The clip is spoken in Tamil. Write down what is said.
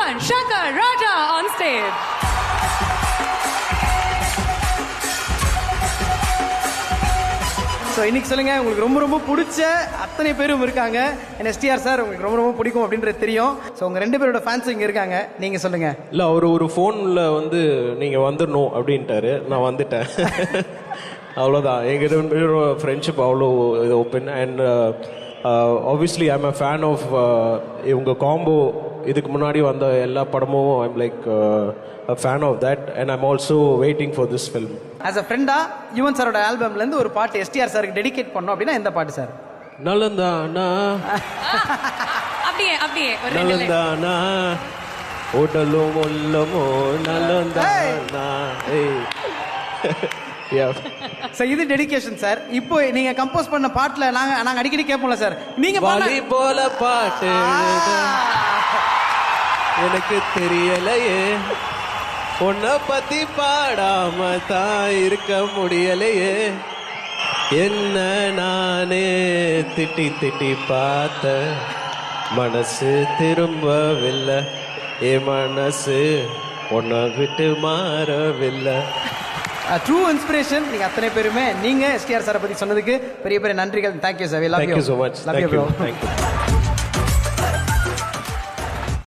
Yuvan Shankar Raja on stage. So இன்னைக்கு சொல்லுங்க உங்களுக்கு ரொம்ப ரொம்ப பிடிச்ச அத்தனை பேரும் இருக்காங்க என் எஸ்டிஆர் சார் உங்களுக்கு ரொம்ப ரொம்ப பிடிக்கும் அப்படின்றது தெரியும் ஸோ உங்க ரெண்டு பேரோட ஃபேன்ஸ் இங்க இருக்காங்க நீங்க சொல்லுங்க இல்லை அவர் ஒரு ஃபோனில் வந்து நீங்கள் வந்துடணும் அப்படின்ட்டாரு நான் வந்துட்டேன் அவ்வளோதான் எங்கள் ரெண்டு பேரோட ஃப்ரெண்ட்ஷிப் அவ்வளோ இது open and obviously I'm a fan of இவங்க காம்போ இதுக்கு முன்னாடி வந்த எல்லா படமும் I'm like fan of that and I'm also waiting for this film as a ஃப்ரெண்டா யுவன் சாரோட ஆல்பம்ல இருந்து ஒரு பாட்டு எஸ்டிஆர் சாருக்கு டெடிகேட் பண்ணோம் அப்படின்னா எந்த பாட்டு சார் நலந்தானா அப்படியே அப்படியே ஒரு ரெண்டு line. நலந்தானா உடலும் உள்ளமோ நலந்தானா ஏய் Yeah. ஸோ இது டெடிகேஷன் சார் இப்போ நீங்க கம்போஸ் பண்ண பாட்டுல நாங்க நாங்க அடிக்கடி கேட்போம்ல சார் நீங்க பாடின- வாலி போல பாட்டு எனக்கு தெரியலையே உன்னை பத்தி பாடாம தான் இருக்க முடியலையே என்ன நானே திட்டி திட்டி பார்த்த மனசு திரும்பவில்லை என் மனசு உன்னை விட்டு மாறவில்லை ட்ரூ இன்ஸ்பிரேஷன் நீங்க அத்தனை பேருமே நீங்க எஸ்டிஆர் சாரை பத்தி சொன்னதுக்கு பெரிய பெரிய நன்றிகள் thank you sir love thank you so much love you thank you bro thank you